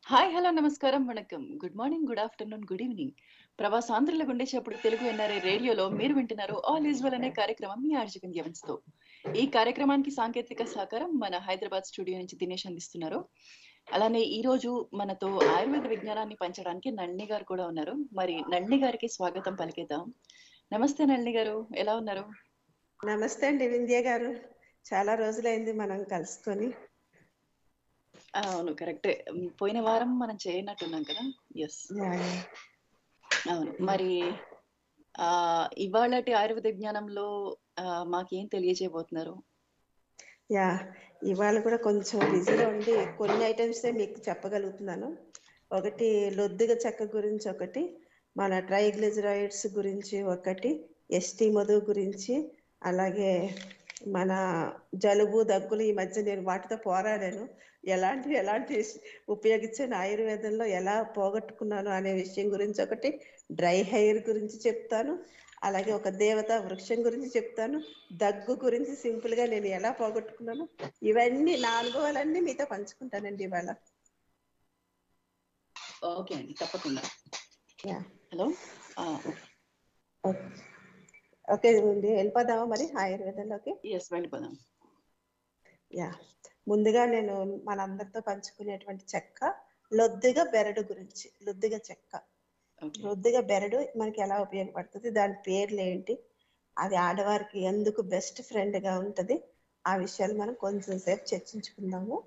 Hi hello నమస్కారం వణకం good morning good afternoon good evening ప్రవాసాంధ్రుల గుండెచేప్పుడు తెలుగు ఎన్ఆర్ఐ రేడియోలో మీరు వింటున్నారు ఆల్ ఈజ్ వెల్ అనే కార్యక్రమం మీ ఆర్జకన్ గెవెన్స్ తో ఈ కార్యక్రమానికి సాంకేతిక సహకారం మన హైదరాబాద్ స్టూడియో నుంచి దినేష్ అందిస్తున్నారు అలానే ఈ రోజు మనతో ఆయుర్వేద విజ్ఞానాన్ని పంచడానికి నళిని గారు కూడా ఉన్నారు మరి నళిని గారికి స్వాగతం పలికేద్దాం నమస్తే నళిని గారు ఎలా ఉన్నారు నమస్తే అండి వింధ్య గారు చాలా రోజులైంది మనం కలుసుకొని ఆ, అవును కరెక్టే పోయిన వారం మనం చేయనట్టున్నాం కదా ఎస్ అవును మరి ఆ ఇవాళటి ఆయుర్వేద విజ్ఞానంలో ఆ, మాకేం తెలియజేయబోతున్నారు యా ఇవాళ కూడా కొంచెం బిజీలో ఉండి కొన్ని ఐటమ్సే మీకు చెప్పగలుగుతున్నాను ఒకటి లొద్దుగ చెక్క గురించి ఒకటి మన ట్రైగ్లిజరాయిడ్స్ గురించి ఒకటి ఎస్టీ మధు గురించి అలాగే మన జలుబు దగ్గులు ఈ మధ్య నేను వాటితో పోరాడాను ఎలాంటి ఎలాంటి ఉపయోగించాను ఆయుర్వేదంలో ఎలా పోగొట్టుకున్నాను అనే విషయం గురించి ఒకటి డ్రై హెయిర్ గురించి చెప్తాను అలాగే ఒక దేవత వృక్షం గురించి చెప్తాను దగ్గు గురించి సింపుల్ గా నేను ఎలా పోగొట్టుకున్నాను ఇవన్నీ నా అనుభవాలన్నీ మీతో పంచుకుంటానండి ఇవాళ ఓకే అండి తప్పకుండా యా హలో ఓకే ఉంది వెళ్ళిపోదామా మరి ఆయుర్వేదంలోకి ఎస్ వెళ్ళిపోదాం యా ముందుగా నేను మనందరితో పంచుకునేటువంటి చెక్క లొద్దుగా బెరడు గురించి లొద్దుగా చెక్క ఓకే లొద్దుగా బెరడు మనకి ఎలా ఉపయోగపడుతుంది దాని పేర్లు ఏంటి అది ఆడవారికి ఎందుకు బెస్ట్ ఫ్రెండ్ గా ఉంటది ఆ విషయాలు మనం కొంచెం సేపు చర్చించుకుందాము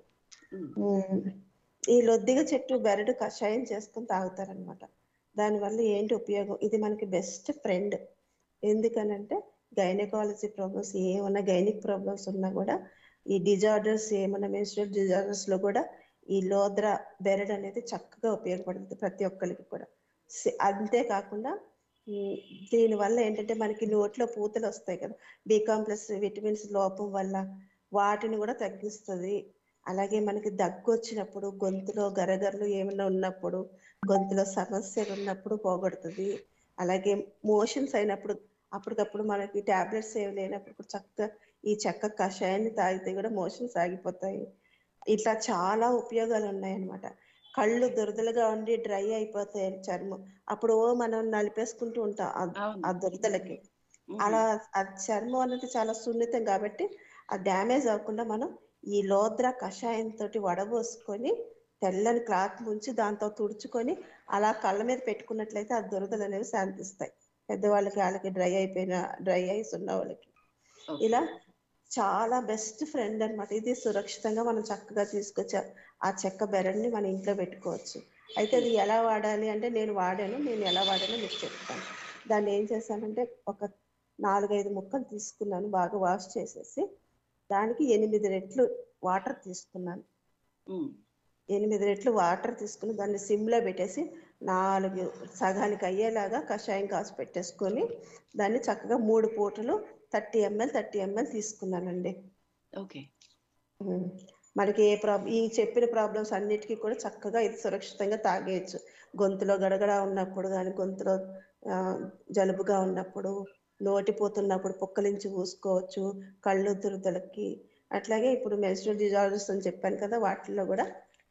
ఉమ్, ఈ లొద్దిగ చెట్టు బెరడు కషాయం చేసుకొని తాగుతారనమాట దానివల్ల ఏంటి ఉపయోగం ఇది మనకి బెస్ట్ ఫ్రెండ్ ఎందుకనంటే గైనకాలజీ ప్రాబ్లమ్స్ ఏమన్నా గైనిక్ ప్రాబ్లమ్స్ ఉన్నా కూడా ఈ డిజార్డర్స్ ఏమన్నా మెన్స్ట్రల్ డిజార్డర్స్ లో కూడా ఈ లోద్ర బెరడ్ అనేది చక్కగా ఉపయోగపడుతుంది ప్రతి ఒక్కరికి కూడా సే- అంతేకాకుండా ఉమ్, దీనివల్ల ఏంటంటే మనకి నోట్లో పూతలు వస్తాయి కదా బి కాంప్లెక్స్ విటమిన్స్ లోపం వల్ల వాటిని కూడా తగ్గిస్తుంది అలాగే మనకి దగ్గు వచ్చినప్పుడు గొంతులో గరగరలు ఏమైనా ఉన్నప్పుడు గొంతులో సమస్యలు ఉన్నప్పుడు పోగొడుతుంది అలాగే మోషన్స్ అయినప్పుడు అప్పటికప్పుడు మనకి టాబ్లెట్స్ ఏమి లేనప్పుడు కూడా చక్కగా ఈ చెక్క కషాయాన్ని తాగితే కూడా మోషన్స్ ఆగిపోతాయి ఇట్లా చాలా ఉపయోగాలు ఉన్నాయన్నమాట కళ్ళు దురదలుగా ఉండి డ్రై అయిపోతాయి చర్మం అప్పుడు ఓ మనం నలిపేసుకుంటూ ఉంటాం ఆ- అవును. ఆ దురదలకి మ్మ్. అలా ఆ చర్మం అనేది చాలా సున్నితం కాబట్టి ఆ డ్యామేజ్ అవ్వకుండా మనం ఈ లోద్ర కషాయం తోటి వడబోసుకొని తెల్లని క్లాత్ ముంచి దాంతో తుడుచుకొని అలా కళ్ళ మీద పెట్టుకున్నట్లయితే ఆ దురదలు అనేవి శాంతిస్తాయి పెద్దవాళ్ళకి వాళ్ళకి డ్రై అయిపోయిన డ్రై ఐస్ ఉన్న వాళ్ళకి ఓకే. ఇలా చాలా బెస్ట్ ఫ్రెండ్ అన్నమాట ఇది సురక్షితంగా మనం చక్కగా తీసుకొచ్చి ఆ- ఆ చెక్క బెరడ్ని మన ఇంట్లో పెట్టుకోవచ్చు అయితే అది ఎలా వాడాలి అంటే నేను వాడాను నేను ఎలా వాడానో మీకు చెప్తాను దాన్ని ఏం చేశానంటే ఒక నాలుగైదు ముక్కలు తీసుకున్నాను బాగా వాష్ చేసేసి దానికి ఎనిమిది రెట్లు వాటర్ తీసుకున్నాను మ్మ్. ఎనిమిది రెట్లు వాటర్ తీసుకుని దాన్ని సిమ్లో పెట్టేసి నాలుగు సగానికి అయ్యేలాగా కషాయం కాసి పెట్టేసుకొని దాన్ని చక్కగా మూడు పూటలు థర్టీ ఎంఎల్ థర్టీ ఎంఎల్ తీసుకున్నానండి ఓకే ఉమ్. మనకి ఏ ప్రాబ్లం ఈ చెప్పిన ప్రాబ్లమ్స్ అన్నిటికీ కూడా చక్కగా ఇది సురక్షితంగా తాగేయచ్చు గొంతులో గడగడ ఉన్నప్పుడు కానీ గొంతులో ఆ, జలుబుగా ఉన్నప్పుడు నోటిపోతున్నప్పుడు పుక్కలించి పూసుకోవచ్చు కళ్ళు దురదలకి అట్లాగే ఇప్పుడు మెన్స్ట్రల్ డిజార్డర్స్ అని చెప్పాను కదా వాటిల్లో కూడా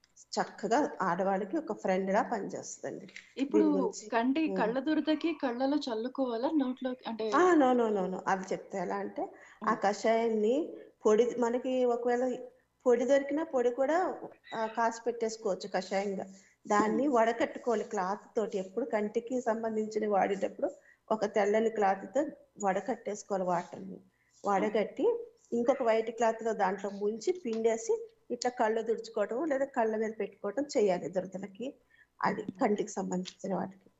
చక్కగా ఆడవాళ్ళకి ఒక ఫ్రెండ్ లా పనిచేస్తుంది ఇప్పుడు దీని గురించి, కంటి మ్మ్. కళ్ళ దురదకి కళ్ళలో చల్లుకోవాలా నోట్లో అంటే ఆ నో నో నో నో అది చెప్తే ఎలా అంటే ఆ కషాయాన్ని పొడి మనకి ఒకవేళ పొడి దొరికినా పొడి కూడా ఆ, కాసి పెట్టేసుకోవచ్చు కషాయంగా దాన్ని వడకట్టుకోవాలి క్లాత్ తోటి ఎప్పుడు కంటికి సంబంధించిన వాడేటప్పుడు ఒక తెల్లని క్లాత్ తో వడకట్టేసుకోవాలి వాటర్ని వడగట్టి ఇంకొక వైట్ క్లాత్ లో దాంట్లో ముంచి పిండేసి ఇట్లా కళ్ళు తుడుచుకోవటం లేదా కళ్ళ మీద పెట్టుకోవటం చేయాలి దురదలకి అది కంటికి సంబంధించిన వాటికి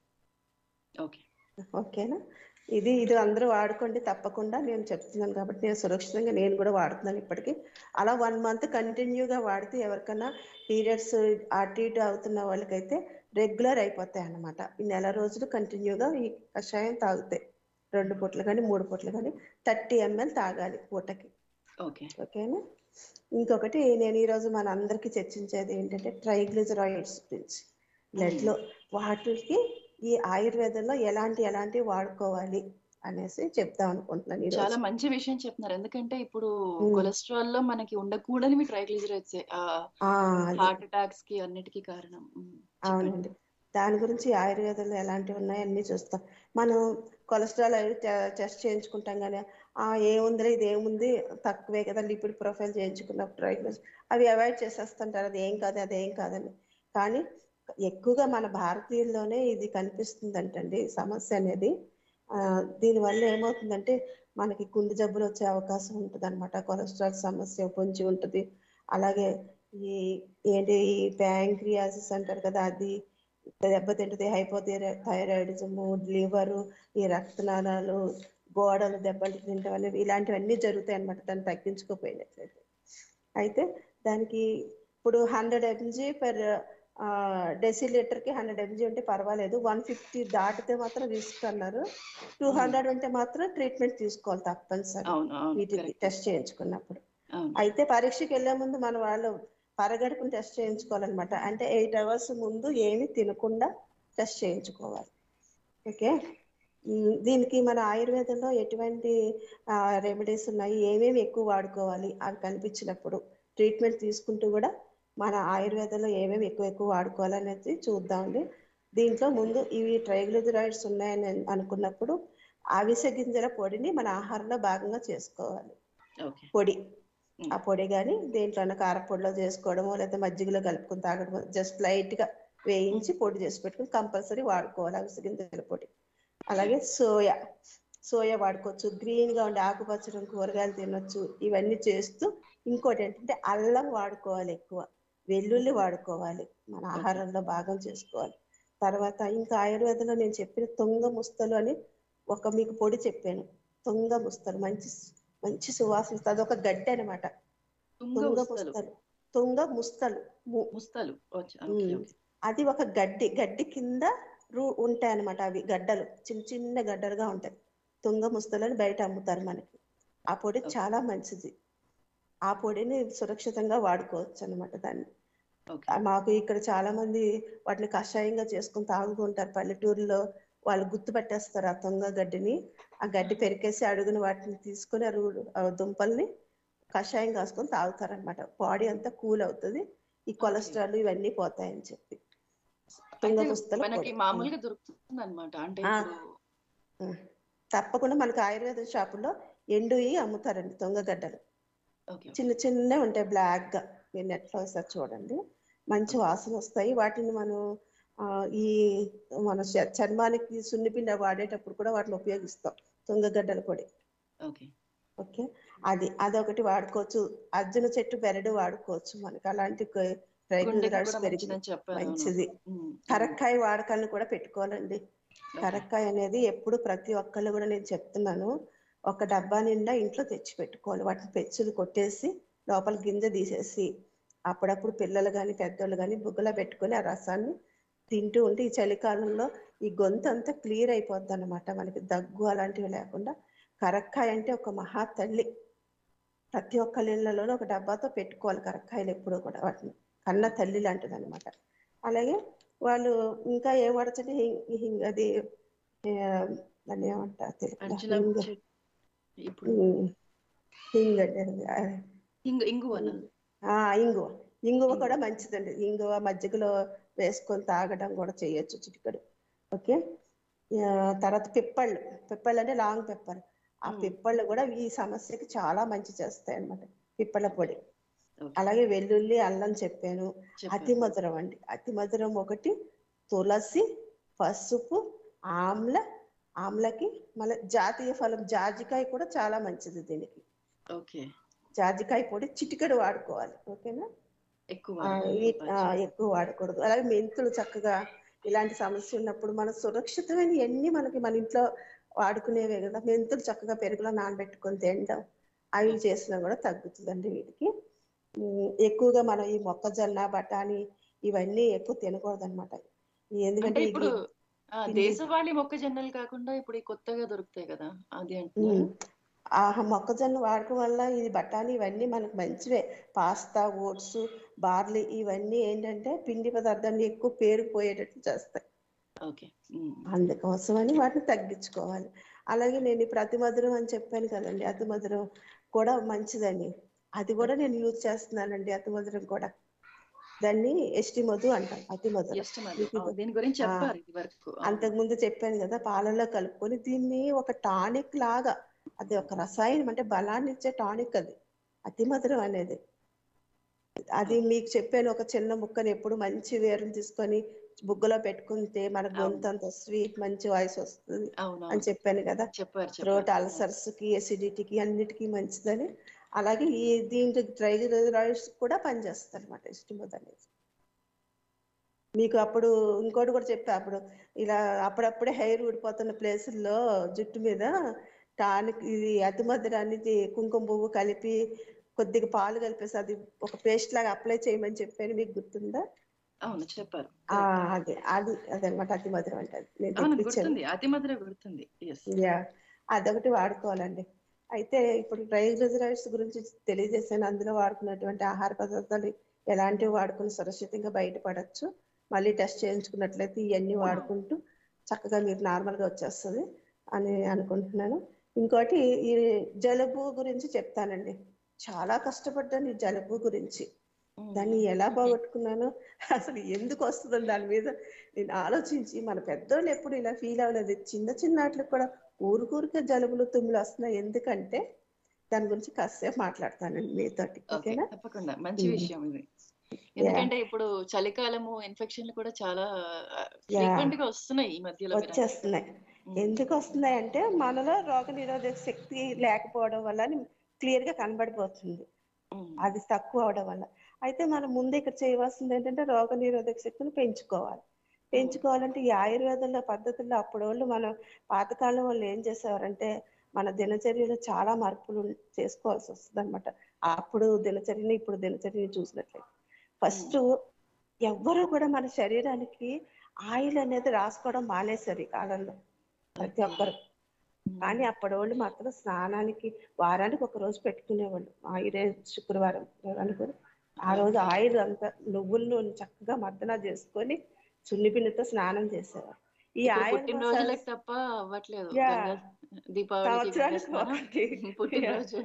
ఓకే ఓకేనా ఇది ఇది అందరూ వాడుకోండి తప్పకుండా నేను చెప్తున్నాను కాబట్టి నేను సురక్షితంగా నేను కూడా వాడుతున్నాను ఇప్పటికీ అలా వన్ మంత్ కంటిన్యూగా వాడితే ఎవరికైనా పీరియడ్స్ అటు ఇటు అవుతున్న వాళ్ళకైతే రెగ్యులర్ అయిపోతాయి అన్నమాట ఈ నెల రోజులు కంటిన్యూగా ఈ కషాయం తాగుతాయి రెండు పూటలు కానీ మూడు పూటలు కానీ థర్టీ ఎంఎల్ తాగాలి పూటకి ఓకే ఓకేనా ఇంకొకటి నేను ఈరోజు మన అందరికీ చర్చించేది ఏంటంటే ట్రైగ్లిజరాయిడ్స్ గురించి బ్లడ్ లో వాటికి ఈ ఆయుర్వేదంలో ఎలాంటి ఎలాంటి వాడుకోవాలి అనేసి చెప్దాం అనుకుంటున్నాను ఈ చాలా రోజు మంచి విషయం చెప్తున్నారు ఎందుకంటే ఇప్పుడు ఉమ్. కొలెస్ట్రాల్ లో మనకి ఉండకూడనివి ట్రైగ్లిజరైడ్స్ ఆ అది హార్ట్ అటాక్స్ కి అన్నిటికీ కారణం ఉమ్, చెప్పండి అవునండి దాని గురించి ఆయుర్వేదంలో ఎలాంటివి ఉన్నాయి అన్ని చూస్తాం మనం కొలెస్ట్రాల్ అవి టె- టెస్ట్ చేయించుకుంటాం కానీ ఆ ఏముందిలే ఇది ఏముంది తక్కువే కదా లిపిడ్ ప్రొఫైల్ చేయించుకున్నప్పుడు ట్రైగ్లిస్ అవి అవాయిడ్ చేసేస్తుంటారు అది ఏం కాదు అది ఏం కాదని కానీ ఎక్కువగా మన భారతీయుల్లోనే ఇది కనిపిస్తుందంటండి ఈ సమస్య అనేది ఆ దీనివల్ల ఏమవుతుందంటే మనకి గుండె జబ్బులు వచ్చే అవకాశం ఉంటుంది అనమాట కొలెస్ట్రాల్ సమస్య పొంచి ఉంటుంది అలాగే ఈ ఏంటి ఈ ప్యాంక్రియాసిస్ అంటారు కదా అది దెబ్బతింటుంది హైపోథైరా థైరాయిడిజము లివరు ఈ రక్తనాళాలు గోడలు దెబ్బలు తింటాం అనేవి ఇలాంటివన్నీ జరుగుతాయి అన్నమాట దాన్ని తగ్గించుకోపోయినట్లయితే అయితే దానికి ఇప్పుడు హండ్రెడ్ ఎంజీ పర్ డెసిలీటర్ కి హండ్రెడ్ ఎంజీ ఉంటే పర్వాలేదు వన్ ఫిఫ్టీ దాటితే మాత్రం రిస్క్ అన్నారు టూ ఉమ్, హండ్రెడ్ ఉంటే మాత్రం ట్రీట్మెంట్ తీసుకోవాలి తప్పనిసరి అవును అవును వీటికి కరెక్ట్ టెస్ట్ చేయించుకున్నప్పుడు అవును అయితే పరీక్షకి వెళ్లే ముందు మన వాళ్ళు పరగడుపుని టెస్ట్ చేయించుకోవాలన్నమాట అంటే ఎయిట్ అవర్స్ ముందు ఏమి తినకుండా టెస్ట్ చేయించుకోవాలి ఓకే ఉమ్, దీనికి మన ఆయుర్వేదంలో ఎటువంటి రెమెడీస్ ఉన్నాయి ఏమేమి ఎక్కువ వాడుకోవాలి అవి కనిపించినప్పుడు ట్రీట్మెంట్ తీసుకుంటూ కూడా మన ఆయుర్వేదంలో ఏమేమి ఎక్కువ ఎక్కువ వాడుకోవాలి అనేది చూద్దామండి దీంట్లో ముందు ఇవి ట్రైగ్లిజరైడ్స్ ఉన్నాయని అనుకున్నప్పుడు అవిసె గింజల పొడిని మన ఆహారంలో భాగంగా చేసుకోవాలి ఓకే పొడి ఉమ్, ఆ పొడి కానీ దేంట్లోనే కారపొడిలో చేసుకోవడమో లేకపోతే మజ్జిగలో కలుపుకొని తాగడమో జస్ట్ లైట్ గా వేయించి ఉమ్, పొడి చేసి పెట్టుకుని కంపల్సరీ వాడుకోవాలి అవిసె గింజల పొడి ఓకే అలాగే సోయా సోయా వాడుకోవచ్చు గ్రీన్ గా ఉండే ఆకుపచ్చడం కూరగాయలు తినొచ్చు ఇవన్నీ చేస్తూ ఇంకోటి ఏంటంటే అల్లం వాడుకోవాలి ఎక్కువ వెల్లుల్లి ఉమ్, వాడుకోవాలి మన ఓకే ఆహారంలో భాగం చేసుకోవాలి తర్వాత ఇంకా ఆయుర్వేదంలో నేను చెప్పిన తుంగ ముస్తలు అని ఒక మీకు పొడి చెప్పాను తుంగ ముస్తలు మంచి మంచి సువాసన ఇస్తుంది. అదొక గడ్డి అనమాట తుంగ తుంగ ఉస్తలు ముస్తలు తుంగ ముస్తలు ము- ముస్తలు ఓకే ఓకే ఉమ్. ఓకే అది ఒక గడ్డి గడ్డి కింద రూ ఉంటాయి అనమాట అవి గడ్డలు చిన్న చిన్న గడ్డలుగా ఉంటాయి తుంగ ముస్తలని బయట అమ్ముతారు మనకి ఆ పొడి ఓకే చాలా మంచిది ఆ పొడిని సురక్షితంగా వాడుకోవచ్చు అనమాట దాన్ని ఓకే ఆ మాకు ఇక్కడ చాలా మంది వాటిని కషాయంగా చేసుకుని తాగుతుంటారు పల్లెటూరులో వాళ్ళు గుర్తు పట్టేస్తారు ఆ తుంగ గడ్డిని ఆ గడ్డి ఆహా, పెరికేసి అడుగున వాటిని తీసుకొని ఆ రూ- ఆ దుంపల్ని కషాయం కాసుకొని తాగుతారనమాట బాడీ అంతా కూల్ అవుతుంది ఈ ఓకే కొలెస్ట్రాల్ ఇవన్నీ పోతాయని చెప్పి అయితే తుంగ పుస్తల మనకి పొడి ఉమ్. మామూలుగా దొరుకుతుంది అనమాట అంటే ఆ, ఇప్పుడు ఉమ్. తప్పకుండా మనకి ఆయుర్వేద షాపులో ఎండువి అమ్ముతారండి తుంగగడ్డలు ఓకే ఓకే చిన్న చిన్నవి ఉంటాయి బ్లాక్ గా మీరు నెట్ లో ఒకసారి చూడండి మంచి ఓకే వాసన వస్తాయి వాటిని మనం ఆ, ఈ మన చ- చర్మానికి సున్నిపిండి వాడేటప్పుడు కూడా వాటిని ఉపయోగిస్తాం తుంగగడ్డల పొడి ఓకే ఓకే అది అదొకటి వాడుకోవచ్చు అర్జున చెట్టు బెరడు వాడుకోవచ్చు మనకి అలాంటి గుండెకి ట్రైగ్లిజరైడ్స్ కూడా పెరిగి మంచిదని చెప్పారు అవును మంచిది ఉమ్, ఉమ్, కరక్కాయ వాడకాన్ని కూడా పెట్టుకోవాలండి ఓకే కరక్కాయ అనేది ఎప్పుడు ప్రతి ఒక్కళ్ళు కూడా నేను చెప్తున్నాను ఒక డబ్బా నిండా ఇంట్లో తెచ్చి పెట్టుకోవాలి వాటిని పెచ్చులు కొట్టేసి లోపల గింజ తీసేసి అప్పుడప్పుడు పిల్లలు కానీ పెద్దోళ్ళు కానీ బుగ్గలో పెట్టుకొని ఆ రసాన్ని తింటూ ఉంటే ఈ చలికాలంలో ఈ గొంతు అంతా క్లియర్ అయిపోద్ది అనమాట మనకి దగ్గు అలాంటివి లేకుండా కరక్కాయ అంటే ఒక మహా తల్లి ప్రతి ఒక్కళ్ళ ఇళ్ళలోనూ ఒక డబ్బాతో పెట్టుకోవాలి కరక్కాయలు ఎప్పుడూ కూడా వాటిని కన్న ఓకే తల్లి లాంటిది అనమాట అలాగే వాళ్ళు ఇంకా ఏం వాడచ్చంటే హింగ్ హింగ్ అది ఆ, దాన్ని ఏమంటారు తెలుగులో అర్జున హింగ్ చెట్ ఇప్పుడు ఉమ్, హింగ్ అంటే అది, ఆ, ఇంగు ఇంగువన ఆ, ఇంగువ ఇంగువ ఇంగువ కూడా మంచిదండి ఇంగువ మజ్జిగలో వేసుకొని తాగడం కూడా చేయొచ్చు చిటికడు ఓకే ఆ, తర్వాత పిప్పళ్ళు పిప్పళ్ళు అంటే లాంగ్ పెప్పర్ ఆ ఉమ్, పిప్పళ్ళు కూడా ఈ సమస్యకి చాలా మంచి చేస్తాయి అన్నమాట పిప్పళ్ళ ఓకే పొడి ఓకే అలాగే వెల్లుల్లి అల్లం చెప్పాను అతి చెప్పారు మధురం అండి అతి మధురం ఒకటి తులసి పసుపు ఆమ్ల ఆమ్లకి మళ్ళీ జాతీయ ఫలం జాజికాయ కూడా చాలా మంచిది దీనికి ఓకే జాజికాయ పొడి చిటికెడు వాడుకోవాలి ఓకేనా ఎక్కువ ఆ, వాడకూడదు ఈ ఆ, అచ్చా ఎక్కువ వాడకూడదు అలాగే మెంతులు చక్కగా ఇలాంటి సమస్య ఉన్నప్పుడు మన సురక్షితమైన ఎన్ని మనకి మన ఇంట్లో వాడుకునేవే కదా మెంతులు చక్కగా పెరుగులో నానబెట్టుకొని తినడం అవి ఓకే చేసినా కూడా తగ్గుతుందండి వీటికి ఉమ్, ఎక్కువగా మనం ఈ మొక్కజొన్న బఠానీ ఇవన్నీ ఎక్కువ తినకూడదు అనమాట అంటే ఎందుకంటే ఈ ఇప్పుడు గి- ఆ పిండి దేశవాళీ మొక్కజొన్నలు కాకుండా ఇప్పుడు ఈ కొత్తగా దొరుకుతాయి కదా అది అంటున్నారా ఉమ్, ఆ మొక్కజొన్న వాడకం వల్ల ఇది బఠానీ ఇవన్నీ మనకు మంచివే పాస్తా ఓట్స్ బార్లీ ఇవన్నీ ఏంటంటే పిండి పదార్థాన్ని ఎక్కువ పేరుకుపోయేటట్టు చేస్తాయి ఓకే ఉమ్, అందుకోసమని వాటిని తగ్గించుకోవాలి అలాగే నేను ఇప్పుడు అతి మధురం అని చెప్పాను కదండి అతి మధురం కూడా మంచిదని అది కూడా నేను యూజ్ చేస్తున్నానండి అతి మధురం కూడా దాన్ని ఎస్టి మధు అంటాం అతి మధురం ఇష్టం అది. మీకు అవును, దీని గురించి ఆ, చెప్పారు ఇది వరకు అంతకు ముందు చెప్పాను కదా పాలల్లో కలుపుకొని దీన్ని ఒక టానిక్ లాగా అది ఒక రసాయనం అంటే బలాన్ని ఇచ్చే టానిక్ అది అతి మధురం అనేది అది మీకు చెప్పాను ఒక చిన్న ముక్కని ఎప్పుడు మంచి వేరుని తీసుకొని బుగ్గలో పెట్టుకుంటే మన గొంతు అంత స్వీట్ మంచి వాయిస్ వస్తుంది అవును అని చెప్పాను కదా చెప్పారు థ్రోట్ చెప్పారు అల్సర్స్ కి ఎసిడిటీకి అన్నిటికీ మంచిదని అలాగే ఈ దీంట్లో డ్రై రైస్ కూడా పనిచేస్తుంది అనమాట ఇష్టమోద్ అనేది మీకు అప్పుడు ఇంకోటి కూడా చెప్పా అప్పుడు ఇలా అప్పుడప్పుడే హెయిర్ ఊడిపోతున్న ప్లేసుల్లో జుట్టు మీద టానిక్ ఇది అతి మధురాన్ని కుంకుమ పువ్వు కలిపి కొద్దిగా పాలు కలిపేసి అది ఒక పేస్ట్ లాగా అప్లై చేయమని చెప్పాను మీకు గుర్తుందా అవును చెప్పారు ఆ అది అది అదనమాట అతి మధురం అంటే అది. నేను అవును తెప్పించాను గుర్తుంది అతి మధుర గుర్తుంది ఎస్ యా అదొకటి వాడుకోవాలండి అయితే ఇప్పుడు డ్రై రిజర్వేట్స్ గురించి తెలియజేసాను అందులో వాడుకున్నటువంటి ఆహార పదార్థాలు ఎలాంటివి వాడుకుని సురక్షితంగా బయటపడచ్చు మళ్ళీ టెస్ట్ చేయించుకున్నట్లయితే ఇవన్నీ వాడుకుంటూ చక్కగా మీరు నార్మల్గా వచ్చేస్తుంది అని అనుకుంటున్నాను ఇంకోటి ఈ జలుబు గురించి చెప్తానండి చాలా కష్టపడ్డాను ఈ జలుబు గురించి దాన్ని ఎలా పోగొట్టుకున్నాను అసలు ఎందుకు వస్తుందని దాని మీద నేను ఆలోచించి మన పెద్దోళ్ళు ఎప్పుడు ఇలా ఫీల్ అవ్వలేదు చిన్న చిన్న వాటికి కూడా ఊరికూరికే జలుబులు తుమ్ములు వస్తున్నాయి ఎందుకంటే దాని గురించి కాసేపు మాట్లాడతానండి మీతోటి ఓకే ఓకేనా తప్పకుండా మంచి మ్మ్. విషయం ఇది ఎందుకంటే ఇప్పుడు చలికాలము ఇన్ఫెక్షన్లు కూడా చాలా ఫ్రీక్వెంట్ గా వస్తున్నాయి ఈ మధ్యలో మీరు అన్నట్టు. వచ్చేస్తున్నాయి మ్మ్. ఎందుకు వస్తున్నాయి అంటే మనలో రోగ నిరోధక శక్తి లేకపోవడం వల్ల క్లియర్ గా కనబడిపోతుంది మ్మ్. అది తక్కువ అవడం వల్ల అయితే మనం ముందు ఇక్కడ చేయవలసింది ఏంటంటే రోగ నిరోధక శక్తిని పెంచుకోవాలి పెంచుకోవాలంటే ఈ ఆయుర్వేదంలో పద్ధతుల్లో అప్పుడు వాళ్ళు మనం పాతకాలం వాళ్ళు ఏం చేసేవారంటే మన దినచర్యలో చాలా మార్పులు చేసుకోవాల్సి వస్తుంది అనమాట అప్పుడు దినచర్యని ఇప్పుడు దినచర్యని చూసినట్లయితే ఫస్ట్ ఎవ్వరూ కూడా మన శరీరానికి ఆయిల్ అనేది రాసుకోవడం మానేశారు ఈ కాలంలో ప్రతి ఒక్కరు మ్మ్. కానీ అప్పటి వాళ్ళు మాత్రం స్నానానికి వారానికి ఒక రోజు పెట్టుకునేవాళ్ళు ఆయిరే శుక్రవారం అనుకుని ఆ రోజు ఆయిల్ అంతా నువ్వుల నూనె చక్కగా మర్దన చేసుకొని సున్నిపిండితో స్నానం చేసేవారు ఈ ఇప్పుడు ఆయిల్ పుట్టినరోజులకు తప్ప అవ్వట్లేదు యా. గంగా- దీపావళికి సంవత్సరానికి గంగా స్నానం, ఒకటి. పుట్టినరోజు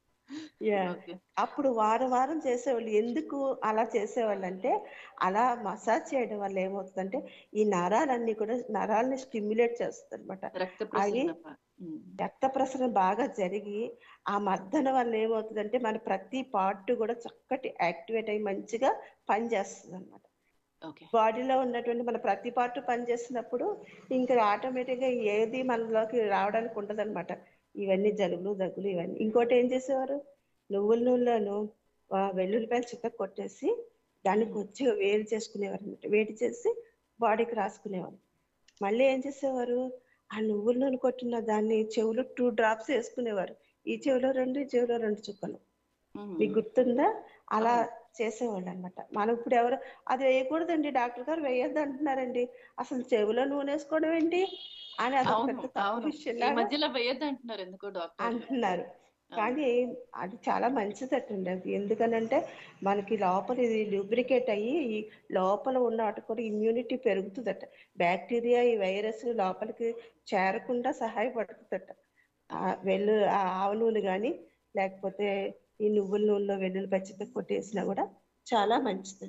యా ఓకే అప్పుడు వారం వారం చేసేవాళ్ళు ఎందుకు అలా చేసేవాళ్ళు అంటే అలా మసాజ్ చేయడం వల్ల ఏమవుతుందంటే ఈ నరాలన్నీ కూడా నరాలని స్టిమ్యులేట్ చేస్తుంది అనమాట రక్త ప్రసరణ ప- మ్మ్. రక్త ప్రసరణ బాగా జరిగి ఆ మర్దన వల్ల ఏమవుతుందంటే మన ప్రతి పార్ట్ కూడా చక్కటి యాక్టివేట్ అయ్యి మంచిగా పనిచేస్తుంది అనమాట ఓకే బాడీలో ఉన్నటువంటి మన ప్రతి పార్ట్ పనిచేసినప్పుడు ఇంకా ఆటోమేటిక్ గా ఏది మనలోకి రావడానికి ఉండదన్నమాట ఇవన్నీ జలుబులు దగ్గులు ఇవన్నీ ఇంకోటి ఏం చేసేవారు నువ్వుల నూనెలోను ఆ, వెల్లుల్లిపాయలు చిత్త కొట్టేసి దాన్ని కొద్దిగా వేడి చేసుకునేవారు అనమాట వేడి చేసి బాడీకి రాసుకునేవారు మళ్ళీ ఏం చేసేవారు ఆ నువ్వుల నూనె కొట్టిన దాన్ని చెవులో టూ డ్రాప్స్ వేసుకునేవారు ఈ చెవిలో రెండు ఈ చెవిలో రెండు చుక్కలు మ్మ్. మీకు గుర్తుందా అలా చేసేవాళ్ళు అనమాట మనం ఇప్పుడు ఎవరు అది వేయకూడదండి డాక్టర్ గారు వేయొద్దు అంటున్నారండి అసలు చెవిలో నూనె వేసుకోవడం ఏంటి అని అది ఒక అవును పెద్ద తప్పు అవును ఈ విషయంలాగా మధ్యలో వేయద్దు అంటున్నారు ఎందుకో డాక్టర్ అంటున్నారు కానీ అది చాలా మంచిదటండి అది ఎందుకనంటే మనకి లోపల ఇది లూబ్రికేట్ అయ్యి ఈ లోపల ఉన్న వాటికి కూడా ఇమ్యూనిటీ పెరుగుతుందట బ్యాక్టీరియా ఈ వైరస్ లోపలికి చేరకుండా సహాయపడుతుందట ఆ వెల్లు ఆ ఆవ నూనె కానీ లేకపోతే ఈ నువ్వుల నూనెలో వెల్లుల్లి పచ్చితో కొట్టేసినా కూడా చాలా మంచిది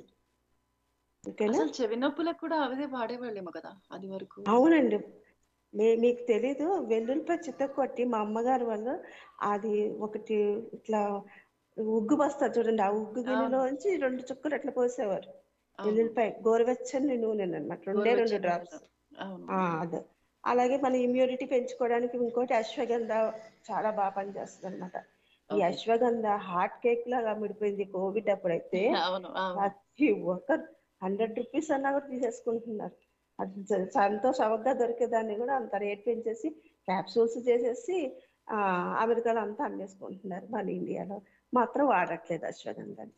ఓకేనా అసలు చెవి నొప్పులకు కూడా అవే వాడేవాళ్ళేమో కదా అది వరకు అవునండి మీ మీకు తెలీదు వెల్లుల్లిపాయ చిత్త కొట్టి మా అమ్మగారు వాళ్ళు అది ఒకటి ఇట్లా ఉగ్గు బస్తారు చూడండి ఆ ఉగ్గు గిన్నెలోంచి రెండు చుక్కలు అట్లా పోసేవారు అవును. వెల్లుల్లిపాయ గోరువెచ్చని నూనె అన్నమాట రెండే రెండు గోరువెచ్చని డ్రాప్స్ అవును అదే అలాగే మన ఇమ్యూనిటీ పెంచుకోవడానికి ఇంకోటి అశ్వగంధ చాలా బాగా పనిచేస్తుంది అనమాట ఈ Okay. అశ్వగంధ హాట్ కేక్ లాగా మిడిపోయింది కోవిడ్ అప్పుడైతే అవును అవును ప్రతి ఒక్కరు హండ్రెడ్ రూపీస్ అన్నా కూడా తీసేసుకుంటున్నారు అది జ- సంతోష్ అవగ్గా దొరికేదాన్ని కూడా అంత రేట్ పెంచేసి క్యాప్సూల్స్ చేసేసి ఆ అమెరికాలో అంతా అమ్మేసుకుంటున్నారు మన ఇండియాలో మాత్రం వాడట్లేదు అశ్వగంధాన్ని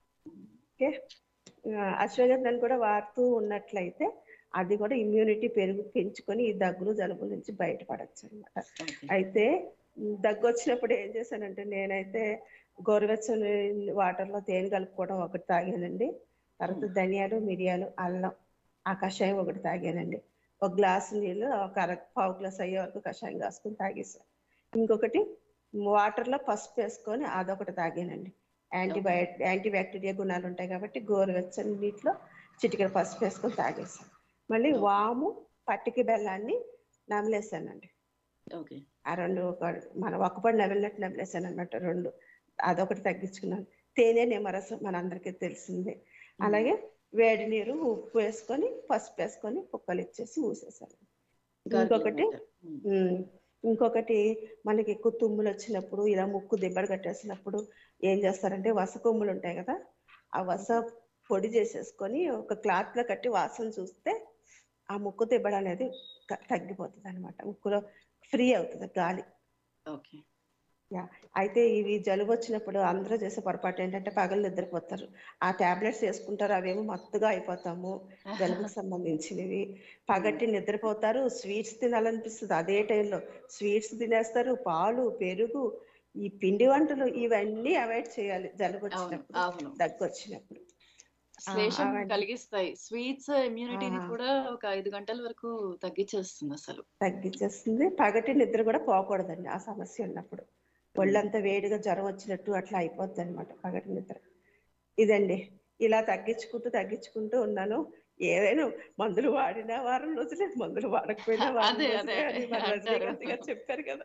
ఓకే ఆ, అశ్వగంధాన్ని కూడా వాడుతూ ఉన్నట్లయితే అది కూడా ఇమ్యూనిటీ పెరుగు పెంచుకొని ఈ దగ్గులు జలుబు నుంచి బయటపడచ్చు అనమాట ఓకే అయితే ఉమ్, దగ్గు వచ్చినప్పుడు ఏం చేశానంటే నేనైతే గోరువెచ్చని వాటర్ లో తేనె కలుపుకోవడం ఒకటి తాగానండి తర్వాత ధనియాలు మిరియాలు అల్లం ఆ కషాయం ఒకటి తాగానండి ఒక గ్లాసు నీళ్ళు ఒక అర పావు గ్లాస్ అయ్యే వరకు కషాయం కాసుకొని తాగేసాను ఇంకొకటి వాటర్ లో పసుపు వేసుకొని అదొకటి తాగానండి యాంటీబయాటిక్ యాంటీ బ్యాక్టీరియా గుణాలు ఉంటాయి కాబట్టి గోరువెచ్చని నీటిలో చిటికెడు పసుపు వేసుకొని తాగేసాను మళ్ళీ వాము పట్టిక బెల్లాన్ని నమిలేసానండి ఓకే ఆ రెండు ఒక మన ఒక్కపడి నమిలినట్టు నమిలేసాను అనమాట రెండు అదొకటి తగ్గించుకున్నాను తేనె నిమ్మరసం మనందరికీ తెలిసిందే అలాగే వేడి నీరు ఉప్పు వేసుకొని పసుపు వేసుకొని కుక్కలు ఇచ్చేసి ఊసేసాను ఇంకొకటి ఉమ్, ఇంకొకటి మనకి ఎక్కువ తుమ్ములు వచ్చినప్పుడు ఇలా ముక్కు దిబ్బడు కట్టేసినప్పుడు ఏం చేస్తారంటే వస కొమ్ములు ఉంటాయి కదా ఆ వస పొడి చేసేసుకొని ఒక క్లాత్ లో కట్టి వాసన చూస్తే ఆ ముక్కు దిబ్బడ అనేది త- తగ్గిపోతుంది అనమాట ముక్కులో ఫ్రీ అవుతుంది గాలి ఓకే యా అయితే ఇవి జలుబు వచ్చినప్పుడు అందరూ చేసే పొరపాటు ఏంటంటే పగలు నిద్రపోతారు ఆ టాబ్లెట్స్ వేసుకుంటారు అవేమో మత్తుగా అయిపోతాము జలుబుకి సంబంధించినవి పగట్టి నిద్రపోతారు స్వీట్స్ తినాలనిపిస్తుంది అదే టైంలో స్వీట్స్ తినేస్తారు పాలు పెరుగు ఈ పిండి వంటలు ఇవన్నీ అవాయిడ్ చేయాలి జలుబు అవును వచ్చినప్పుడు అవును దగ్గు వచ్చినప్పుడు శ్లేషం అవన్నీ. కలిగిస్తాయి స్వీట్స్ ఇమ్యూనిటీని ఆ. కూడా ఒక ఐదు గంటల వరకు తగ్గించేస్తుంది అసలు తగ్గించేస్తుంది పగటి నిద్ర కూడా పోకూడదండి ఆ సమస్య ఉన్నప్పుడు ఒళ్ళంతా వేడిగా జ్వరం వచ్చినట్టు అట్లా అయిపోద్ది అనమాట పగటి నిద్ర ఇదండి ఇలా తగ్గించుకుంటూ తగ్గించుకుంటూ ఉన్నాను ఏదైనా మందులు వాడినా వారం రోజులే మందులు వాడకపోయినా వారం అదే, అదే, రోజులే అని మన అంటారు. రజనీకాంత్ గారు చెప్పారు కదా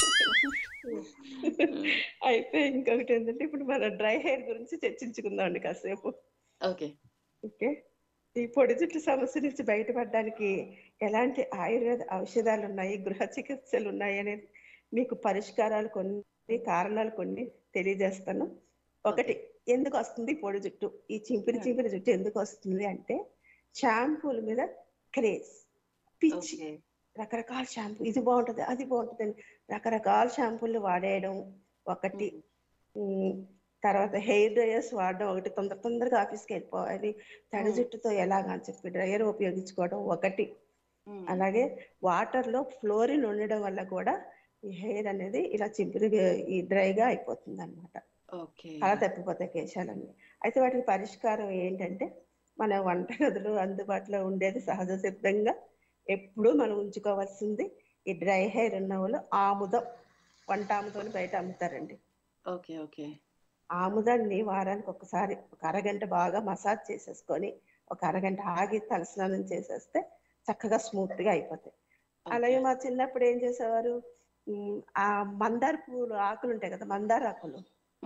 అయితే ఇంకొకటి ఏంటంటే ఇప్పుడు మన డ్రై హెయిర్ గురించి చర్చించుకుందాం అండి కాసేపు ఓకే ఓకే ఈ పొడి జుట్టు సమస్య నుంచి బయటపడడానికి ఎలాంటి ఆయుర్వేద ఔషధాలు ఉన్నాయి గృహ చికిత్సలు ఉన్నాయి అనేది మీకు పరిష్కారాలు కొన్ని కారణాలు కొన్ని తెలియజేస్తాను ఒకటి ఎందుకు వస్తుంది ఈ పొడి జుట్టు ఈ చింపిరి చింపిరి జుట్టు ఎందుకు వస్తుంది అంటే షాంపూల మీద క్రేజ్ పిచ్చి ఓకే రకరకాల షాంపూ ఇది బాగుంటది అది బాగుంటది అని రకరకాల షాంపూలు వాడేయడం ఒకటి ఉమ్, తర్వాత హెయిర్ డ్రైయర్స్ వాడడం ఒకటి తొందర తొందరగా ఆఫీస్కి వెళ్ళిపోవాలి తడి Hmm. జుట్టుతో ఎలాగా అని చెప్పి డ్రైయర్ ఉపయోగించుకోవడం ఒకటి అలాగే వాటర్ లో ఫ్లోరిన్ ఉండడం వల్ల కూడా ఈ హెయిర్ అనేది ఇలా చింపిరి ఈ డ్రైగా అయిపోతుంది అనమాట ఓకే అలా తప్పిపోతాయి కేశాలన్నీ అయితే వాటికి పరిష్కారం ఏంటంటే మన వంటగదులు అందుబాటులో ఉండేది సహజ సిద్ధంగా ఎప్పుడూ మనం ఉంచుకోవాల్సింది ఈ డ్రై హెయిర్ ఉన్న వాళ్ళు ఆముదం వంట ఆముదం బయట అమ్ముతారండి ఓకే ఓకే ఆముదాన్ని వారానికి ఒకసారి ఒక అరగంట బాగా మసాజ్ చేసేసుకొని ఒక అరగంట ఆగి తలస్నానం చేసేస్తే చక్కగా స్మూత్ గా అయిపోతాయి అలాగే మా చిన్నప్పుడు ఏం చేసేవారు ఉమ్, ఆ మందార పూలు ఆకులు ఉంటాయి కదా మందార ఆకులు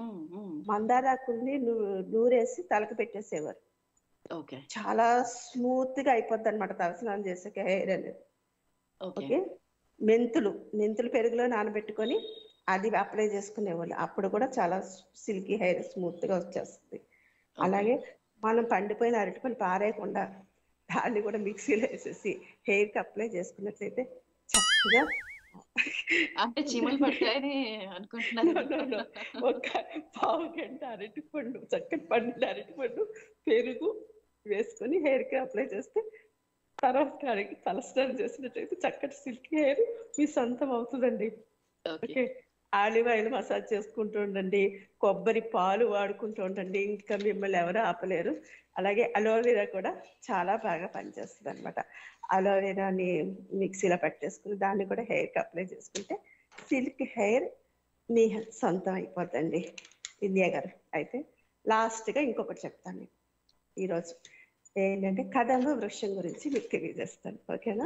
మందార ఆకుల్ని నూ- నూరేసి తలకు పెట్టేసేవారు ఓకే చాలా స్మూత్ గా అయిపోద్ది అనమాట తలస్నానం చేసాక హెయిర్ అనేది ఓకే ఓకే మెంతులు మెంతులు పెరుగులో నానబెట్టుకొని అది అప్లై చేసుకునేవాళ్ళు అప్పుడు కూడా చాలా సిల్కీ హెయిర్ స్మూత్ గా వచ్చేస్తుంది అలాగే మనం పండిపోయిన అరటిపళ్ళు పారేయకుండా దాన్ని కూడా మిక్సీలో వేసేసి హెయిర్ కి అప్లై చేసుకున్నట్లయితే చక్కగా అంటే చీమలు పడతాయని No, no, no. అనుకుంటున్నాను ఒక పావు గంట అరటిపండు చక్కటి పండిన అరటిపండు పెరుగు వేసుకొని హెయిర్ కి అప్లై చేస్తే తర్వాత కడిగి తలస్నానం చేసినట్టయితే చక్కటి సిల్కీ హెయిర్ మీ సొంతం అవుతుందండి okay okay olive oil massage చేసుకుంటూ ఉండండి కొబ్బరి పాలు వాడుకుంటూ ఉండండి ఇంకా మిమ్మల్ని ఎవరు ఆపలేరు అలాగే అలోవెరా కూడా చాలా బాగా పనిచేస్తుంది అనమాట అలోవెరాని మిక్సీలో పెట్టేసుకుని దాన్ని కూడా హెయిర్కి అప్లై చేసుకుంటే సిల్క్ హెయిర్ మీ సొంతం అయిపోతుంది ఇండియా గారు అయితే లాస్ట్గా ఇంకొకటి చెప్తాను మీకు ఈరోజు ఏంటంటే కదంబ వృక్షం గురించి మీకు తెలియజేస్తాను ఓకేనా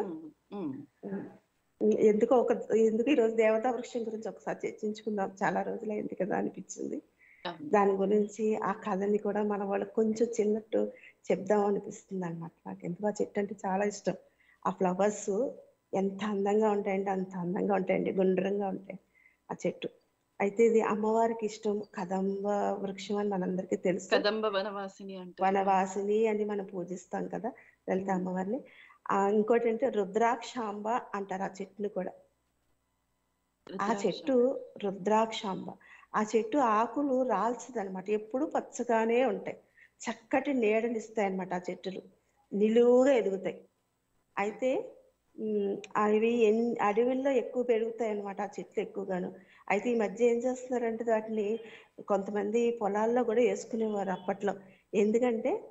ఎందుకో ఒక ఎందుకు ఈరోజు దేవతా వృక్షం గురించి ఒకసారి చర్చించుకుందాం చాలా రోజులైంది కదా అనిపించింది దాని గురించి ఆ కథని కూడా మన వాళ్ళకి కొంచెం చిన్నట్టు చెప్దాం అనిపిస్తుంది అనమాట నాకు ఎందుకు ఆ చెట్టు అంటే చాలా ఇష్టం ఆ ఫ్లవర్స్ ఎంత అందంగా ఉంటాయంటే అంత అందంగా ఉంటాయండి గుండ్రంగా ఉంటాయి ఆ చెట్టు అయితే ఇది అమ్మవారికి ఇష్టం కదంబ వృక్షం అని మనందరికీ తెలుసు కదంబ వనవాసిని అంటే వనవాసిని అని మనం పూజిస్తాం కదా లలిత అమ్మవారిని ఆ ఇంకోటి అంటే రుద్రాక్షాంబ అంటారు ఆ చెట్టుని కూడా ఆ చెట్టు రుద్రాక్షాంబ ఆ చెట్టు ఆకులు రాల్చదు అనమాట ఎప్పుడు పచ్చగానే ఉంటాయి చక్కటి నీడనిస్తాయి అనమాట ఆ చెట్టులు నిలువుగా ఎదుగుతాయి అయితే ఉమ్, అవి ఎన్ అడవుల్లో ఎక్కువ పెరుగుతాయి అనమాట ఆ చెట్లు ఎక్కువగాను అయితే ఈ మధ్య ఏం చేస్తున్నారంటే వాటిని కొంతమంది పొలాల్లో కూడా వేసుకునేవారు అప్పట్లో ఎందుకంటే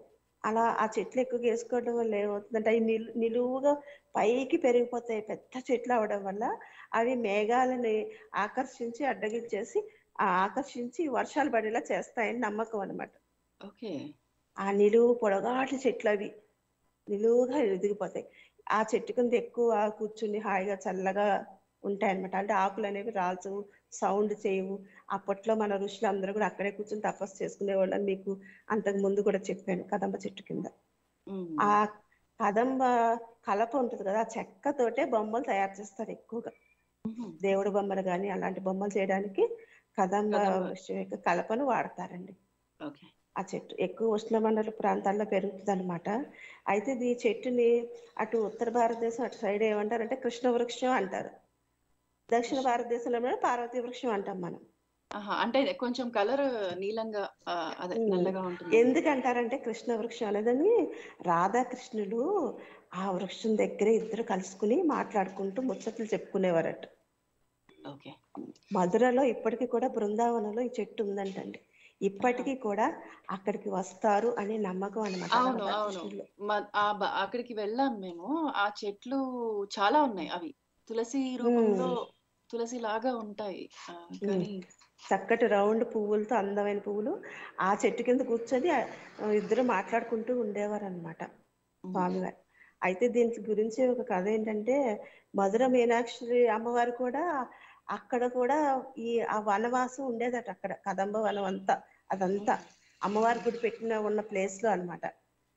అలా ఆ చెట్లు ఎక్కువగా వేసుకోవడం వల్ల ఏమవుతుందంటే అవి నిలు నిలువుగా పైకి పెరిగిపోతాయి పెద్ద చెట్లు అవడం వల్ల అవి మేఘాలని ఆకర్షించి అడ్డగించేసి ఆ ఆకర్షించి వర్షాలు పడేలా చేస్తాయని నమ్మకం అన్నమాట ఓకే ఆ నిలువు పొడగాటి చెట్లు అవి నిలువుగా ఎదిగిపోతాయి ఆ చెట్టు కింద ఎక్కువ కూర్చుని హాయిగా చల్లగా ఉంటాయన్నమాట అంటే ఆకులు అనేవి రాల్చవు సౌండ్ చేయవు అప్పట్లో మన ఋషులు అందరూ కూడా అక్కడే కూర్చొని తపస్సు చేసుకునేవాళ్ళు అని మీకు అంతకు ముందు కూడా చెప్పాను కదంబ చెట్టు కింద ఉమ్. ఆ కదంబ కలప ఉంటుంది కదా ఆ చెక్కతోటే బొమ్మలు తయారు చేస్తారు ఎక్కువగా ఉహు. దేవుడి బొమ్మలు కానీ అలాంటి బొమ్మలు చేయడానికి కదంబ కదంబ. వృక్షం యొక్క కలపను వాడతారండి ఓకే ఆ చెట్టు ఎక్కువ ఉష్ణమండల ప్రాంతాల్లో పెరుగుతుంది అనమాట అయితే ఇది ఈ చెట్టుని అటు ఉత్తర భారతదేశం అటు సైడ్ ఏమంటారంటే కృష్ణ వృక్షం అంటారు దక్షిణ భారతదేశంలో ఏమో పార్వతీ వృక్షం అంటాం మనం ఆహా అంటే ఇది కొంచెం కలర్ నీలంగా ఆ, అదే ఉమ్. నల్లగా ఉంటుంది ఎందుకంటారంటే కృష్ణ వృక్షం అనేదని రాధాకృష్ణులు ఆ వృక్షం దగ్గరే ఇద్దరు కలుసుకుని మాట్లాడుకుంటూ ముచ్చట్లు చెప్పుకునేవారట ఓకే మధురలో ఇప్పటికీ కూడా బృందావనంలో ఈ చెట్టు ఉందంటండి ఇప్పటికీ కూడా అక్కడికి వస్తారు అనే నమ్మకం అనమాట అవును అవును రాధాకృష్ణులు మ- ఆ బ- అక్కడికి వెళ్ళాం మేము ఆ చెట్లు చాలా ఉన్నాయి అవి తులసి రూపంలో తులసి లాగా ఉంటాయి ఆ, కానీ చక్కటి రౌండ్ పువ్వులతో అందమైన పువ్వులు ఆ చెట్టు కింద కూర్చొని ఆ, ఇద్దరు మాట్లాడుకుంటూ ఉండేవారు అనమాట ఉమ్, స్వామివారు అయితే దీని గురించి ఒక కథ ఏంటంటే మధుర మీనాక్షి అమ్మవారు కూడా అక్కడ కూడా ఈ ఆ వనవాసం ఉండేదట అక్కడ కదంబ వనం అంతా అదంతా అమ్మవారి గుడి పెట్టిన ఉన్న ప్లేస్ లో అన్నమాట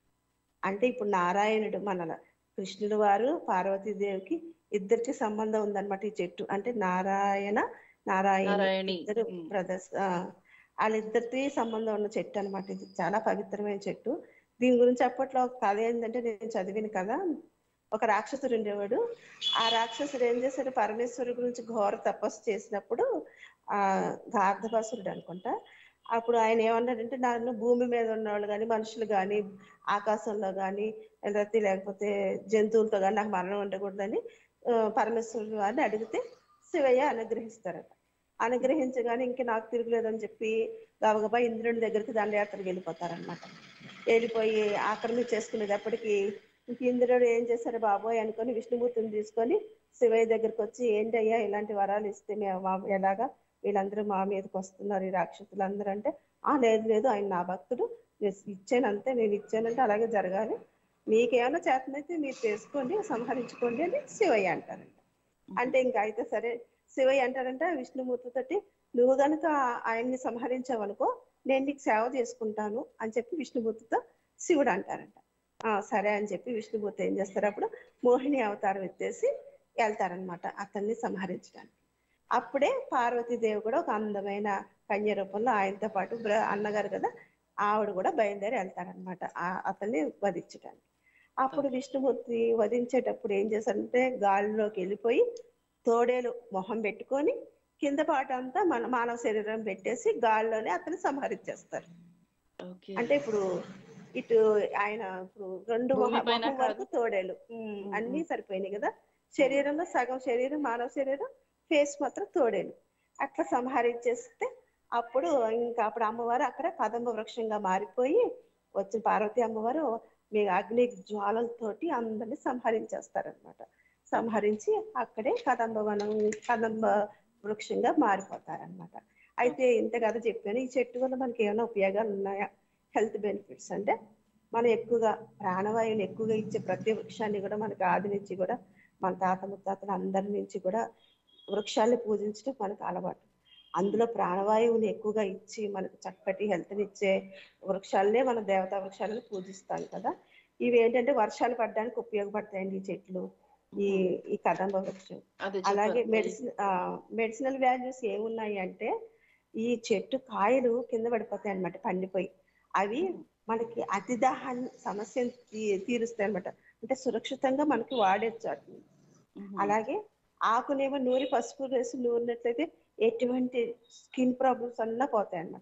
అంటే ఇప్పుడు నారాయణుడు మన కృష్ణుడు వారు పార్వతీదేవికి ఇద్దరికి సంబంధం ఉందన్నమాట ఈ చెట్టు అంటే నారాయణ నారాయణ నారాయణి ఇద్దరు ఉమ్, బ్రదర్స్ వాళ్ళిద్దరికి సంబంధం ఉన్న చెట్టు అన్నమాట ఇది చాలా పవిత్రమైన చెట్టు దీని గురించి అప్పట్లో ఒక కథ ఏంటంటే నేను చదివిన కథ ఒక రాక్షసుడు ఉండేవాడు ఆ రాక్షసుడు ఏం చేశాడు పరమేశ్వరు గురించి ఘోర తపస్సు చేసినప్పుడు ఆ గార్ధపాసురుడు అనుకుంటా అప్పుడు ఆయన ఏమన్నాడంటే నన్ను భూమి మీద ఉన్నవాళ్ళు కానీ మనుషులు కానీ ఆకాశంలో కానీ లేకపోతే లేకపోతే జంతువులతో కానీ నాకు మరణం ఉండకూడదని ఆ, పరమేశ్వరుడు వారిని అడిగితే శివయ్య అనుగ్రహిస్తారట అనుగ్రహించగానే ఇంక నాకు తిరుగులేదని చెప్పి గబగబా ఇంద్రుడి దగ్గరికి దండయాత్రకు వెళ్ళిపోతారనమాట వెళ్ళిపోయి ఆక్రమించేసుకునేటప్పటికి ఇంక ఇంద్రుడు ఏం చేశారు బాబోయ్ అనుకొని విష్ణుమూర్తిని తీసుకొని శివయ్య దగ్గరికి వచ్చి ఏంటయ్యా ఇలాంటి వరాలు ఇస్తే మేము మా- ఎలాగా వీళ్ళందరూ మా మీదకి వస్తున్నారు ఈ రాక్షసులు అందరూ అంటే ఆ లేదు లేదు ఆయన నా భక్తుడు నేను ఇచ్చాను అంతే నేను ఇచ్చానంటే అలాగే జరగాలి మీకేమైనా చేతనైతే మీరు చేసుకోండి సంహరించుకోండి అని శివయ్య అంటారంట అంటే ఇంకా అయితే సరే శివయ్య అంటారంట విష్ణుమూర్తితోటి నువ్వు గనుక ఆయన్ని సంహరించావనుకో నేను నీకు సేవ చేసుకుంటాను అని చెప్పి విష్ణుమూర్తితో శివుడు అంటారంట ఆ సరే అని చెప్పి విష్ణుమూర్తి ఏం చేస్తారు అప్పుడు మోహిని అవతారం ఎత్తేసి వెళ్తారనమాట అతన్ని సంహరించడానికి అప్పుడే పార్వతీదేవి కూడా ఒక అందమైన కన్య రూపంలో ఆయనతో పాటు బ్ర- అన్నగారు కదా ఆవిడ కూడా బయలుదేరి వెళ్తారనమాట అతన్ని వధించడానికి అప్పుడు విష్ణుమూర్తి వధించేటప్పుడు ఏం చేశారంటే గాలిలోకి వెళ్ళిపోయి తోడేలు మొహం పెట్టుకొని కింద పాట అంతా మన మానవ శరీరం పెట్టేసి గాలిలోనే అతన్ని సంహరించేస్తారు ఓకే అంటే ఇప్పుడు ఇటు ఆయన ఇప్పుడు రెండు మొహ- భూమిపైన మొహం వరకు కాదు. తోడేలు ఉమ్, ఉమ్, అన్ని ఉమ్. సరిపోయినాయి కదా శరీరంలో సగం శరీరం మానవ శరీరం ఫేస్ మాత్రం తోడేలు అట్లా సంహరించేస్తే అప్పుడు ఇంకా అప్పుడు అమ్మవారు అక్కడ కదంబ వృక్షంగా మారిపోయి వచ్చిన పార్వతీ అమ్మవారు మీ అగ్ని జ్వాలలతోటి అందరిని సంహరించేస్తారనమాట సంహరించి అక్కడే కదంబ వనం కదంబ వృక్షంగా మారిపోతారనమాట అయితే ఇంత కథ చెప్పాను ఈ చెట్టు వల్ల మనకి ఏమైనా ఉపయోగాలు ఉన్నాయా హెల్త్ బెనిఫిట్స్ అంటే మనం ఎక్కువగా ప్రాణవాయువుని ఎక్కువగా ఇచ్చే ప్రతి వృక్షాన్ని కూడా మనకి ఆది నుంచి కూడా మన తాత ముత్తాతలు అందరి నుంచి కూడా వృక్షాన్ని పూజించడం మనకు అలవాటు అందులో ప్రాణవాయువుని ఎక్కువగా ఇచ్చి మనకు చక్కటి హెల్త్ని ఇచ్చే వృక్షాలనే మన దేవతా వృక్షాలను పూజిస్తాం కదా ఇవి ఏంటంటే వర్షాలు పడడానికి ఉపయోగపడతాయండి ఈ చెట్లు ఈ ఈ కదంబ వృక్షం అదే అలాగే చెప్పారు. మెడిసిన్ మెడిసినల్ వాల్యూస్ ఏమున్నాయి అంటే ఈ చెట్టు కాయలు కింద పడిపోతాయి అన్నమాట పండిపోయి అవి మనకి అతి దాహాన్ని సమస్యను తీ- తీరుస్తాయి అన్నమాట అంటే సురక్షితంగా మనకి వాడేచ్చు వాటిని ఉహు. అలాగే ఆకునేమో నూరి పసుపు వేసి నూరినట్లయితే ఎటువంటి స్కిన్ ప్రాబ్లమ్స్ అన్నా పోతాయి అన్నమాట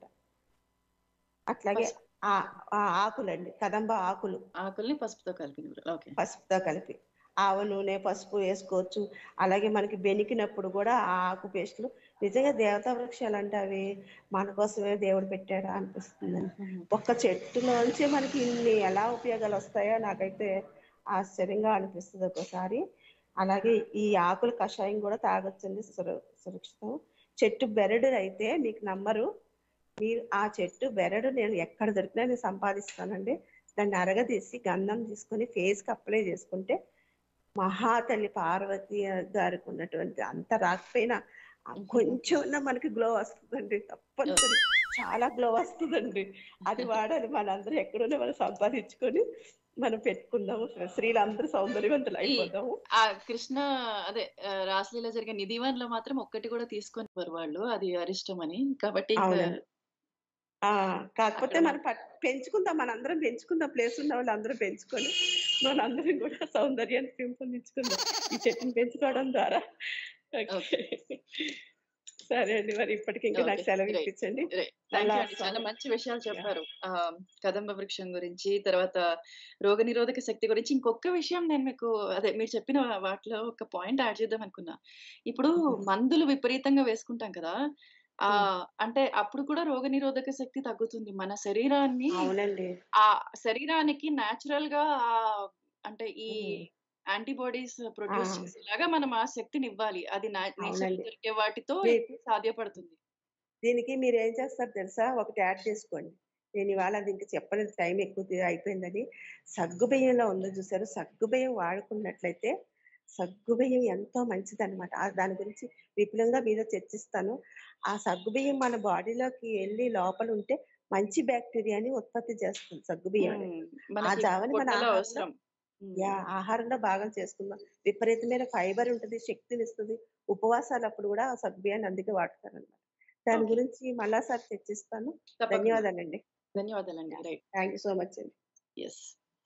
అట్లాగే పసుపు. ఆ ఆ ఆకులండి కదంబ ఆకులు ఆకుల్ని పసుపుతో కలిపినవి ఓకే పసుపుతో కలిపి ఆవ నూనె పసుపు వేసుకోవచ్చు అలాగే మనకి బెనికినప్పుడు కూడా ఆ ఆకు పేస్టులు నిజంగా దేవతా వృక్షాలు అంటే అవి మన కోసమే దేవుడు పెట్టాడా అనిపిస్తుందండి ఉమ్. ఒక్క చెట్టులోంచి మనకి ఇన్ని ఎలా ఉపయోగాలు వస్తాయో నాకైతే ఆశ్చర్యంగా అనిపిస్తుంది ఒక్కోసారి అలాగే ఈ ఆకుల కషాయం కూడా తాగొచ్చండి సుర సురక్షితం చెట్టు బెరడు అయితే మీకు నమ్మరు మీరు ఆ చెట్టు బెరడు నేను ఎక్కడ దొరికినా నేను సంపాదిస్తానండి దాన్ని అరగదీసి గంధం తీసుకొని ఫేస్కి అప్లై చేసుకుంటే మహాతల్లి పార్వతి గారికి ఉన్నటువంటి అంత రాకపోయినా ఆ కొంచెం ఉన్న మనకి గ్లో వస్తుందండి తప్పనిసరి చాలా గ్లో వస్తుందండి అది వాడాలి మనందరూ ఎక్కడున్నా మనం సంపాదించుకొని మనం పెట్టుకుందాము స్త్రీలందరూ సౌందర్యవంతులు అయిపోతాము ఆ కృష్ణ అదే ఆ, రాసలీల జరిగే నిధివన్ లో మాత్రం ఒక్కటి కూడా తీసుకొని వాళ్ళు అది అరిష్టం అని కాబట్టి ఇంకా అవునండి. ఆ కాకపోతే అక్కడ మనం పట్- పెంచుకుందాం మనందరం పెంచుకుందాం ప్లేస్ ఉన్న వాళ్ళు అందరూ పెంచుకొని మనందరం కూడా సౌందర్యాన్ని పెంపొందించుకుందాం ఈ చెట్టుని పెంచుకోవడం ద్వారా ఓకే. సరే అండి మరి ఇప్పటికి ఇంకా నాకు Okay, సెలవు great. ఇప్పించండి థ్యాంక్ మళ్ళా యూ అండి చాలా వస్తాను. మంచి విషయాలు చెప్పారు ఆ కదంబ వృక్షం గురించి తర్వాత రోగ నిరోధక శక్తి గురించి ఇంకొక విషయం నేను మీకు అదే మీరు చెప్పిన వాటిలో ఒక పాయింట్ యాడ్ చేద్దాం అనుకున్నా ఇప్పుడు Mhm. మందులు విపరీతంగా వేసుకుంటాం కదా ఆ Hmm. అంటే అప్పుడు కూడా రోగ నిరోధక శక్తి తగ్గుతుంది మన శరీరాన్ని అవునండి ఆ శరీరానికి న్యాచురల్ గా ఆ అంటే ఈ Hmm. యాంటీబాడీస్ ప్రొడ్యూస్ ఆ. చేసేలాగా మనం ఆ శక్తిని ఇవ్వాలి అది నేచర్ అవునండి. దొరికే వాటితో మీ- ఎక్కువ సాధ్యపడుతుంది దీనికి మీరు ఏం చేస్తారు తెలుసా ఒకటి యాడ్ చేసుకోండి నేను ఇవాళ అది ఇంకా చెప్పలేదు టైం ఎక్కువ తి- అయిపోయిందని సగ్గు బియ్యంలో ఉందో చూసారు సగ్గు బియ్యం వాడుకున్నట్లయితే సగ్గు బియ్యం ఎంతో మంచిది అనమాట దాని గురించి విపులంగా మీద చర్చిస్తాను ఆ సగ్గు బియ్యం మన బాడీలోకి వెళ్ళి లోపల ఉంటే మంచి బ్యాక్టీరియాని ఉత్పత్తి చేస్తుంది సగ్గు బియ్యం అనేది. ఉమ్, మనకి జావని మన పొట్టలో ఆహారంలో అవసరం ఉమ్, యా ఆహారంలో భాగం చేసుకుందాం విపరీతమైన ఫైబర్ ఉంటుంది శక్తిని ఇస్తుంది ఉపవాసాలు అప్పుడు కూడా ఆ సగ్గుబియ్యాన్ని అందుకే వాడతారు అనమాట దాని Okay. గురించి మళ్ళాసారి చర్చిస్తాను తప్పకుండా ధన్యవాదాలండి ధన్యవాదాలండి right thank you so much అండి ఎస్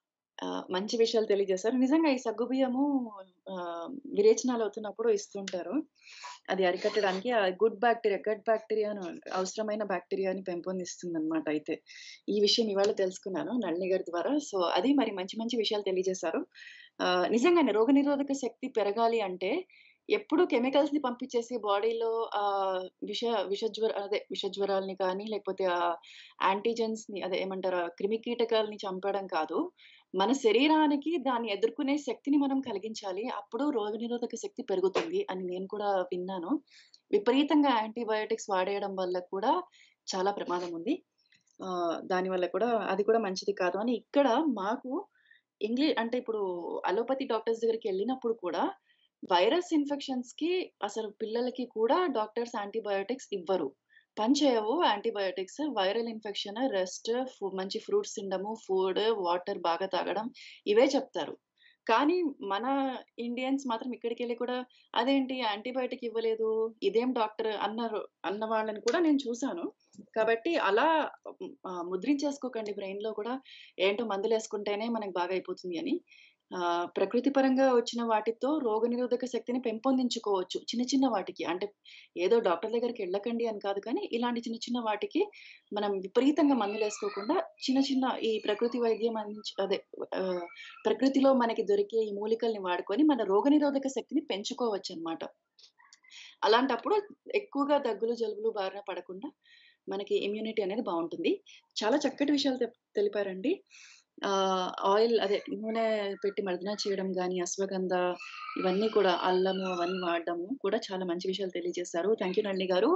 మంచి విషయాలు తెలియజేశారు నిజంగా ఈ సగ్గు బియ్యము ఆ, విరేచనాలు అవుతున్నప్పుడు ఇస్తుంటారు అది అరికట్టడానికి ఆ గుడ్ బ్యాక్టీరియా గట్ బ్యాక్టీరియాను అవసరమైన బ్యాక్టీరియాని పెంపొందిస్తుంది అనమాట అయితే ఈ విషయం ఇవాళ తెలుసుకున్నాను నళిని గారి ద్వారా సో అది మరి మంచి మంచి విషయాలు తెలియజేశారు ఆ, నిజంగానే రోగనిరోధక శక్తి పెరగాలి అంటే ఎప్పుడు కెమికల్స్ ని పంపించేసి బాడీలో ఆ విష విషజ్వర అదే విషజ్వరాల్ని కానీ లేకపోతే ఆ యాంటీజెన్స్ ని అదే ఏమంటారు ఆ క్రిమి కీటకాలని చంపడం కాదు మన శరీరానికి దాన్ని ఎదుర్కొనే శక్తిని మనం కలిగించాలి అప్పుడు రోగనిరోధక శక్తి పెరుగుతుంది అని నేను కూడా విన్నాను విపరీతంగా యాంటీబయోటిక్స్ వాడేయడం వల్ల కూడా చాలా ప్రమాదం ఉంది ఆ దాని వల్ల కూడా అది కూడా మంచిది కాదు అని ఇక్కడ మాకు ఇంగ్లీష్ అంటే ఇప్పుడు అలోపతి డాక్టర్స్ దగ్గరికి వెళ్ళినప్పుడు కూడా వైరస్ ఇన్ఫెక్షన్స్ కి అసలు పిల్లలకి కూడా డాక్టర్స్ యాంటీబయోటిక్స్ ఇవ్వరు పనిచేయవు యాంటీబయోటిక్స్ వైరల్ ఇన్ఫెక్షన్ రెస్ట్ మంచి ఫ్రూట్స్ తినడము ఫుడ్ వాటర్ బాగా తాగడం ఇవే చెప్తారు కానీ మన ఇండియన్స్ మాత్రం ఇక్కడికి వెళ్ళి కూడా అదేంటి యాంటీబయోటిక్ ఇవ్వలేదు ఇదేం డాక్టర్ అన్నారు అన్న వాళ్ళని కూడా నేను చూసాను కాబట్టి అలా ఉమ్, ఆ, ముద్రించేసుకోకండి బ్రెయిన్ లో కూడా ఏంటో మందులు వేసుకుంటేనే మనకు బాగా అయిపోతుంది అని ఆ, ప్రకృతి పరంగా వచ్చిన వాటితో రోగ నిరోధక శక్తిని పెంపొందించుకోవచ్చు చిన్న చిన్న వాటికి అంటే ఏదో డాక్టర్ దగ్గరికి వెళ్ళకండి అని కాదు కానీ ఇలాంటి చిన్న చిన్న వాటికి మనం విపరీతంగా మందులు వేసుకోకుండా చిన్న చిన్న ఈ ప్రకృతి వైద్యం అందించి అదే ఆ, ప్రకృతిలో మనకి దొరికే ఈ మూలికల్ని వాడుకొని మన రోగ నిరోధక శక్తిని పెంచుకోవచ్చు అన్నమాట అలాంటప్పుడు ఎక్కువగా దగ్గులు జలుబులు బారిన పడకుండా మనకి ఇమ్యూనిటీ అనేది బాగుంటుంది చాలా చక్కటి విషయాలు తెప్- తెలిపారండి ఆ ఆయిల్ అదే నూనె పెట్టి మర్దన చేయడం కానీ అశ్వగంధ ఇవన్నీ కూడా అల్లము అవన్నీ వాడడము కూడా చాలా మంచి విషయాలు తెలియజేశారు థ్యాంక్ యూ నళిని గారు